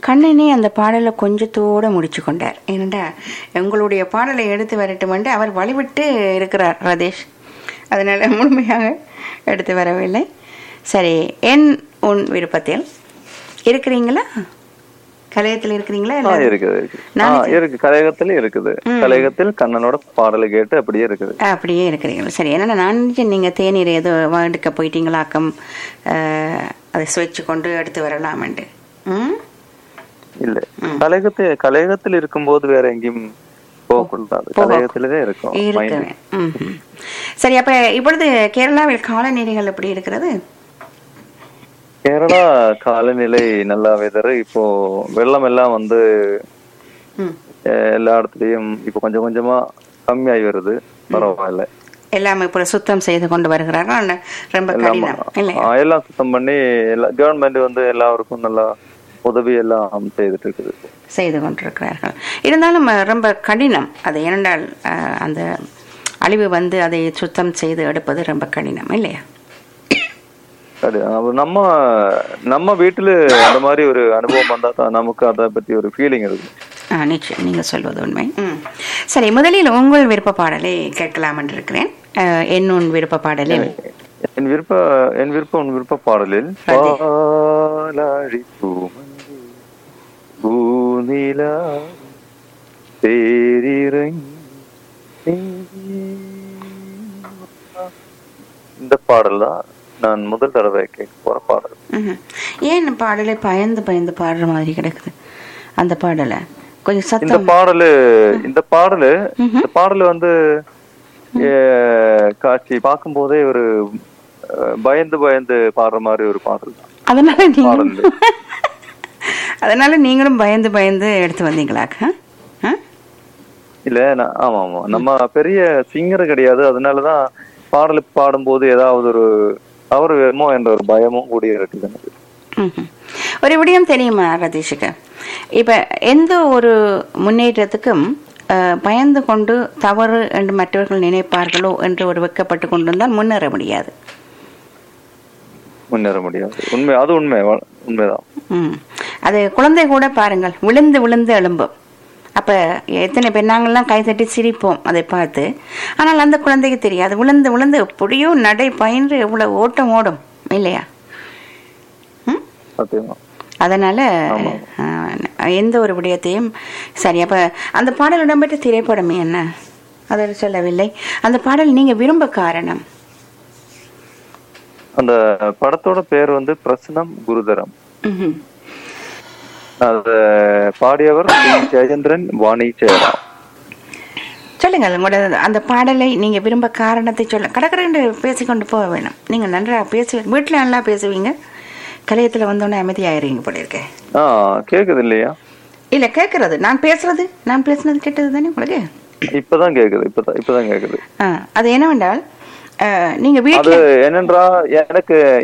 கண்ணனே அந்த பாடலை கொஞ்சத்தோடு முடிச்சு கொண்டார் ஏனெண்டா உங்களுடைய பாடலை எடுத்து வரட்டுமென்று அவர் வழிவிட்டு இருக்கிறார் ரதேஷ் அதனால முழுமையாக எடுத்து வரவில்லை சரி என் உன் விருப்பத்தில் இருக்கிறீங்களா கலையத்தில் இருக்கிறீங்களா ஆ, இல்ல இருக்குது இருக்குது ஆ, நாளைக்கு- இருக்கு கலையகத்துல இருக்குது கலையகத்தில் கண்ணனோட பாடலை கேட்டு அப்படியே இருக்குது அப்படியே இருக்கிறீங்களா சரி என்னன்னா நான் நினைச்சேன் நீங்கள் தேநீர் ஏதோ எடுக்க போயிட்டீங்களாக்கம் அஹ், அதை சுவைச்சு கொண்டு எடுத்து வரலாமெண்டு ம் இல்ல கலையகத்தை கலையகத்தில் இருக்கும்போது வேற எங்கேயும் போகக்கூடாது கலையகத்திலதான் இருக்கும் மைண்ட் இருக்கிறேன் ம் ம். சரி அப்ப இப்பொழுது கேரளாவில் காலநிலைகள் எப்படி இருக்கிறது கேரளா காலநிலை நல்லா வெதர் இப்போ வெள்ளம் எல்லாம் வந்து ம் அஹ், எல்லா இடத்துலயும் இப்போ கொஞ்சம் கொஞ்சமா கம்மியாகி வருது பரவாயில்ல எல்லாமே இப்போ சுத்தம் செய்து கொண்டு வருகிறார்கள் ஆனா ரொம்ப எல்லாம் கடினம் இல்லை ஆ, எல்லாம் சுத்தம் பண்ணி எல்லா கவர்மெண்ட் வந்து எல்லாருக்கும் நல்லா உதவி எல்லாம் செய்துட்டு இருக்குது செய்து கொண்டிருக்கிறார்கள் இருந்தாலும் அஹ், ரொம்ப கடினம் அது ஏனென்றால் அஹ், அந்த அழிவு வந்து அதை சுத்தம் செய்து எடுப்பது ரொம்ப கடினம் இல்லையா அது அப்ப நம்ம நம்ம வீட்டுல அந்த மாதிரி ஒரு அனுபவம் வந்தா தான் நமக்கு அதை பத்தி ஒரு ஃபீலிங் இருக்கு ஆ நிச்சயம் நீங்கள் சொல்வது உண்மை ம் சரி முதலில் உங்கள் விருப்ப பாடலை கேட்கலாம் என்று இருக்கிறேன் அஹ், என் உன் விருப்ப பாடலில் என் விருப்ப என் விருப்ப உன் விருப்ப பாடலில் அதே. பாலாழி பூமங்கை பூநிலா தேரிறங்கி இந்த பாடல் தான் நான் முதல் தடவை கேட்க போற பாடல் ம்ஹும். ஏன் பாடலை பயந்து பயந்து பாடுற மாதிரி கிடக்குது அந்த பாடலை கொஞ்சம் இந்த சத்தம் பாடலு இந்த பாடலு இந்த பாடலு வந்து அஹ், காட்சி பார்க்கும் போதே ஒரு அஹ், பயந்து பயந்து பாடுற மாதிரி ஒரு பாடல் தான் அதனால நீங்க பாடல் அதனால நீங்களும் பயந்து பயந்து எடுத்து வந்தீங்களாக்க ஆ? இல்ல நான் ஆமா ஆமா நம்ம பெரிய சிங்கர் கிடையாது அதனாலதான் பாடல் பாடும்போது ஏதாவது ஒரு தவறு வேணுமோ என்ற ஒரு பயமும் கூடிய இருக்குது எனக்கு ம்ஹும். ஒரு விடயம் தெரியுமா ரதீஷுக்கு இப்ப எந்த ஒரு முன்னேற்றத்துக்கும் அஹ், பயந்து கொண்டு தவறு என்று மற்றவர்கள் நினைப்பார்களோ என்று ஒரு வெக்கப்பட்டு கொண்டிருந்தால் முன்னேற முடியாது முன்னேற முடியாது உண்மை அது உண்மை வ- உண்மைதான் ம் அது குழந்தை கூட பாருங்கள் விழுந்து விழுந்து எழும்பும் அப்ப எத்தனை பேர் நாங்கள்லாம் கை தட்டி சிரிப்போம் அதை பார்த்து ஆனால் அந்த குழந்தைக்கு தெரியாது விழுந்து விழுந்து எப்படியோ நடை பயின்று எவ்வளவு ஓட்டம் ஓடும் இல்லையா ம் சத்தியமா அதனால ஆஹ், எந்த ஒரு விடயத்தையும் சரி அப்ப அந்த பாடல் இடம்பெற்ற திரைப்படமே என்ன அதை சொல்லவில்லை அந்த பாடல் நீங்க விரும்ப காரணம் அந்த படத்தோட பேர் வந்து பிரசனம் குருதரம் ம்ஹும். அத பாடியவர் டி. ஜெயேந்திரன் வாணி ஜெயராம் சொல்லுங்கள் உங்களோட அந்த பாடலை நீங்க விரும்ப காரணத்தை சொல்ல கடற்கரை பேசிக்கொண்டு போக வேணும் நீங்க நன்றா பேசு வீட்டுல நல்லா பேசுவீங்க கலையத்துல வந்தோடனே அமைதியாயிருவீங்க போல இருக்கேன் ஆ கேக்குது இல்லையா இல்ல கேட்கறது நான் பேசுறது நான் பேசுனது கேட்டது தானே உங்களுக்கு இப்பதான் கேக்குது இப்பதான் இப்பதான் கேக்குது ஆ, அது என்னவென்றால் ஆ, நீங்க அது வீட்டுல என்னன்றா எனக்கு